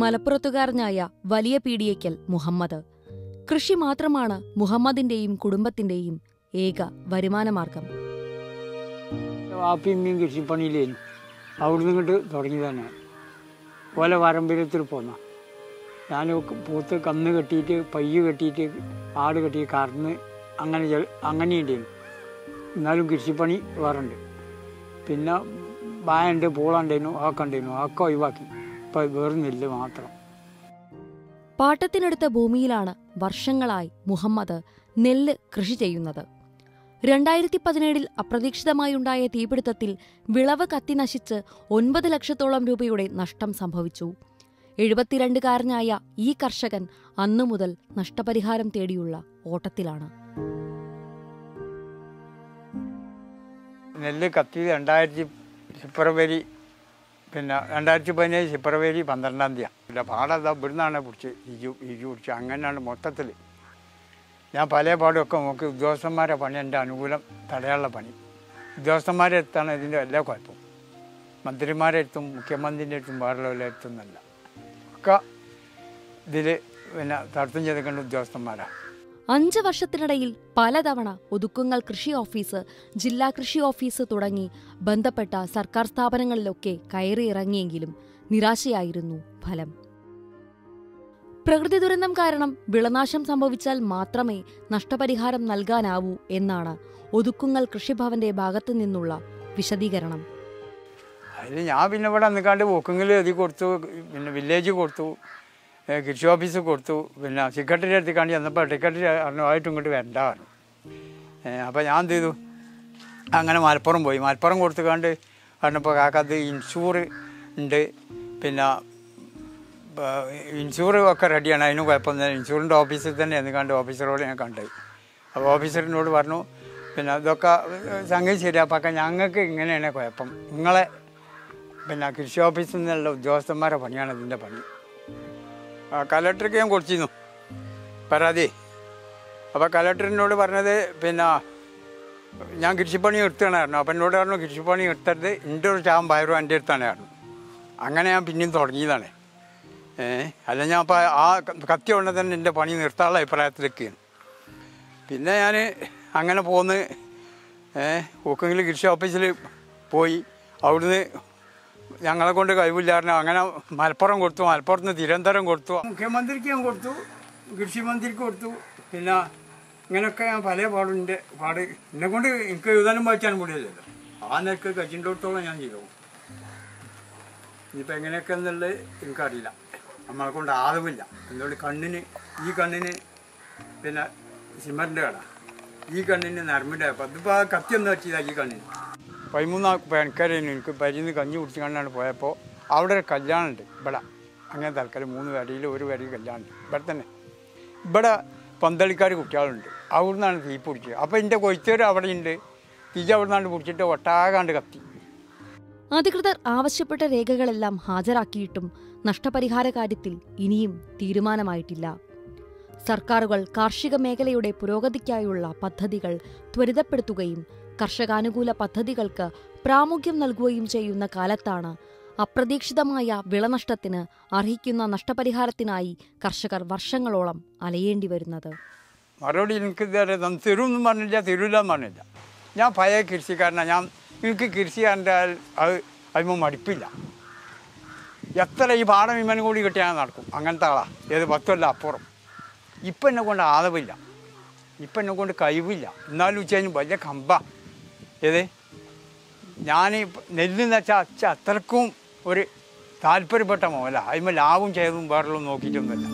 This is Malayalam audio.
മലപ്പുറത്തുകാരനായ വലിയ പീഡിയയ്ക്കൽ മുഹമ്മദ് കൃഷി മാത്രമാണ് മുഹമ്മദിന്റെയും കുടുംബത്തിന്റെയും ഏക വരുമാനമാർഗം വാപ്പിയും ഉമ്മയും കൃഷിപ്പണിയിലേനു അവിടുന്ന് ഇങ്ങോട്ട് തുടങ്ങിയതാണ് ഓല പാരമ്പര്യത്തിൽ പോന്ന ഞാൻ പൂത്ത് കന്ന് കെട്ടിയിട്ട് പയ്യ് കെട്ടിയിട്ട് ആട് കെട്ടി കറന്ന് അങ്ങനെ ചെല- അങ്ങനെ ഉണ്ടായിരുന്നു എന്നാലും കൃഷിപ്പണി വേറുണ്ട് പിന്നെ വായുണ്ട് പൂളുണ്ടായിരുന്നു ഒക്കെ ഉണ്ടായിരുന്നു ഒക്കെ ഒഴിവാക്കി ഇപ്പം വേറെ നെല്ല് മാത്രം പാട്ടത്തിനെടുത്ത ഭൂമിയിലാണ് വർഷങ്ങളായി മുഹമ്മദ് നെല്ല് കൃഷി ചെയ്യുന്നത് രണ്ടായിരത്തി പതിനേഴിൽ അപ്രതീക്ഷിതമായുണ്ടായ തീപിടുത്തത്തിൽ വിളവ് കത്തിനശിച്ച് ഒൻപത് ലക്ഷത്തോളം രൂപയുടെ നഷ്ടം സംഭവിച്ചു എഴുപത്തിരണ്ടുകാരനായ ഈ കർഷകൻ അന്നു മുതൽ നഷ്ടപരിഹാരം തേടിയുള്ള ഓട്ടത്തിലാണ് നെല്ല് കത്തിയത് രണ്ടായിരത്തി ഫെബ്രുവരി പിന്നെ രണ്ടായിരത്തി പതിനേഴ് ഫെബ്രുവരി പന്ത്രണ്ടാം തീയതി ഇല്ല പാടം ഇതാ ഇവിടുന്നാണ് പിടിച്ച് ഇരു ഇരു പിടിച്ച് അങ്ങനെയാണ് മൊത്തത്തിൽ ഞാൻ പല പാടുമൊക്കെ നോക്കി ഉദ്യോഗസ്ഥന്മാരെ പണി എൻ്റെ അനുകൂലം തടയാനുള്ള പണി ഉദ്യോഗസ്ഥന്മാരെ അടുത്താണ് ഇതിൻ്റെ എല്ലാ കുഴപ്പം മന്ത്രിമാരെ അടുത്തും മുഖ്യമന്ത്രിൻ്റെ അടുത്തും വേറെ അടുത്തൊന്നല്ല ഒക്കെ ഇതിൽ പിന്നെ തടസ്സം ചെയ്തിട്ടുണ്ട് ഉദ്യോഗസ്ഥന്മാരാണ് അഞ്ച് വർഷത്തിനിടയിൽ പലതവണ ഒതുക്കുങ്ങൽ കൃഷി ഓഫീസ് ജില്ലാ കൃഷി ഓഫീസ് തുടങ്ങി ബന്ധപ്പെട്ട സർക്കാർ സ്ഥാപനങ്ങളിലൊക്കെ കയറിയിറങ്ങിയെങ്കിലും നിരാശയായിരുന്നു ഫലം പ്രകൃതി ദുരന്തം കാരണം വിളനാശം സംഭവിച്ചാൽ മാത്രമേ നഷ്ടപരിഹാരം നൽകാനാവൂ എന്നാണ് ഒതുക്കുങ്ങൽ കൃഷിഭവന്റെ ഭാഗത്തു നിന്നുള്ള വിശദീകരണം അതിൽ ഞാൻ പിന്നെ ഇവിടെ നിൽക്കാണ്ട് ബുക്കിങ്ങിൽ എഴുതി കൊടുത്തു പിന്നെ വില്ലേജ് കൊടുത്തു ഏ, കൃഷി ഓഫീസ് കൊടുത്തു പിന്നെ സെക്രട്ടറി അടുത്ത് കാണ്ടി ചെന്നപ്പോൾ സെക്രട്ടറി പറഞ്ഞു ആയിട്ടും ഇങ്ങോട്ട് വരണ്ട പറഞ്ഞു അപ്പോൾ ഞാൻ എന്ത് ചെയ്തു അങ്ങനെ മലപ്പുറം പോയി മലപ്പുറം കൊടുത്തു കണ്ട് പറഞ്ഞപ്പോൾ കാക്കത് ഇൻഷൂർ ഉണ്ട് പിന്നെ ഇൻഷൂർ ഒക്കെ റെഡിയാണ് അതിന് കുഴപ്പമൊന്നുമില്ല ഇൻഷൂറിൻ്റെ ഓഫീസിൽ തന്നെ എന്ന് കണ്ട് ഓഫീസറോട് ഞാൻ കണ്ടത് അപ്പോൾ ഓഫീസറിനോട് പറഞ്ഞു പിന്നെ ഇതൊക്കെ സംഗതി ശരിയാപ്പാക്കാൻ ഞങ്ങൾക്ക് ഇങ്ങനെയാണ് കുഴപ്പം നിങ്ങളെ പിന്നെ കൃഷി ഓഫീസിൽ നിന്നുള്ള ഉദ്യോഗസ്ഥന്മാരെ പണിയാണ് ഇതിൻ്റെ പണി ആ, കലക്ടർക്ക് ഞാൻ കൊടുത്തിരുന്നു പരാതി അപ്പോൾ കലക്ടറിനോട് പറഞ്ഞത് പിന്നെ ഞാൻ കൃഷിപ്പണി എടുത്താണ് പറഞ്ഞു അപ്പം എന്നോട് പറഞ്ഞു കൃഷിപ്പണി എടുത്തത് എൻ്റെ ഒരു ചാമ്പ് പയറും എൻ്റെ അടുത്താണ് പറഞ്ഞു അങ്ങനെ ഞാൻ പിന്നെയും തുടങ്ങിയതാണ് ഏ അല്ല ഞാൻ അപ്പോൾ ആ കത്തി കൊണ്ട് തന്നെ എൻ്റെ പണി നിർത്താനുള്ള അഭിപ്രായത്തിലേക്കാണ് പിന്നെ ഞാൻ അങ്ങനെ പോന്ന് ഊക്കെങ്കിൽ കൃഷി ഓഫീസിൽ പോയി അവിടുന്ന് ഞങ്ങളെ കൊണ്ട് കഴിവില്ലായിരുന്നു അങ്ങനെ മലപ്പുറം കൊടുത്തു മലപ്പുറത്ത് നിന്ന് തിരുവനന്തപുരം കൊടുത്തു മുഖ്യമന്ത്രിക്ക് ഞാൻ കൊടുത്തു കൃഷി മന്ത്രിക്ക് കൊടുത്തു പിന്നെ ഇങ്ങനെയൊക്കെ ഞാൻ പല പാടുണ്ട് പാട് എന്നെ കൊണ്ട് എനിക്ക് എഴുതാനും വായിക്കാനും കൂടിയല്ലോ ആ നിലക്ക് കച്ചിൻ്റെ ഞാൻ ചെയ്തു ഇനിയിപ്പോൾ എങ്ങനെയൊക്കെ എന്നുള്ളത് എനിക്കറിയില്ല നമ്മളെ കൊണ്ട് ആദമില്ല എന്തുകൊണ്ട് കണ്ണിന് ഈ കണ്ണിന് പിന്നെ സിമറിൻ്റെ കട ഈ കണ്ണിന് നരമ്പിൻ്റെ അപ്പം അതിപ്പോൾ ആ കത്തി ഒന്ന് പറ്റിയതാണ് ഈ കണ്ണിന് പതിമൂന്നാം പണിക്കാരായിരുന്നു എനിക്ക് പരിന്ന് കഞ്ഞി കുടിച്ച് കണ്ടാണ് പോയപ്പോൾ അവിടെ ഒരു കല്യാണമുണ്ട് ഇവിടെ അങ്ങനെ തൽക്കാലം മൂന്ന് വരിയിൽ ഒരു വരി കല്യാണമുണ്ട് ഇവിടെ തന്നെ ഇവിടെ പന്തളിക്കാർ കുട്ടികളുണ്ട് അവിടുന്നാണ് തീ പിടിച്ചത് അപ്പോൾ എൻ്റെ കൊയ്ത്തേര് അവിടെ ഉണ്ട് തീ അവിടെ നിന്നാണ്ട് പിടിച്ചിട്ട് ഒട്ടാകാണ്ട് കത്തി അധികൃതർ ആവശ്യപ്പെട്ട രേഖകളെല്ലാം ഹാജരാക്കിയിട്ടും നഷ്ടപരിഹാര കാര്യത്തിൽ ഇനിയും തീരുമാനമായിട്ടില്ല സർക്കാരുകൾ കാർഷിക മേഖലയുടെ പുരോഗതിക്കായുള്ള പദ്ധതികൾ ത്വരിതപ്പെടുത്തുകയും കർഷകാനുകൂല പദ്ധതികൾക്ക് പ്രാമുഖ്യം നൽകുകയും ചെയ്യുന്ന കാലത്താണ് അപ്രതീക്ഷിതമായ വിളനഷ്ടത്തിന് അർഹിക്കുന്ന നഷ്ടപരിഹാരത്തിനായി കർഷകർ വർഷങ്ങളോളം അലയേണ്ടി വരുന്നത് മറുപടി എനിക്ക് ഇതുവരെ തന്നു തരുമെന്നും പറഞ്ഞില്ല തരൂല എന്ന് പറഞ്ഞില്ല ഞാൻ പഴയ കൃഷിക്കാരനാണ് ഞാൻ എനിക്ക് കൃഷി കണ്ടാൽ അത് അതിന് മടുപ്പില്ല എത്ര ഈ പാടം ഇമ്മനും കൂടി കിട്ടിയാൽ നടക്കും അങ്ങനത്തെ ആളാ ഏത് പത്തല്ല അപ്പുറം ഇപ്പം എന്നെ കൊണ്ട് ആദമില്ല ഇപ്പം എന്നെ കൊണ്ട് കഴിവില്ല എന്നാലും വെച്ച് കഴിഞ്ഞാൽ വലിയ കമ്പ ഏത് ഞാൻ നെല്ലെന്ന് വെച്ചാൽ അച്ഛ അത്രക്കും ഒരു താല്പര്യപ്പെട്ട മോല അതിന്മേൽ ലാഭം ചെയ്തതും വേറെല്ലാം നോക്കിയിട്ടൊന്നുമില്ല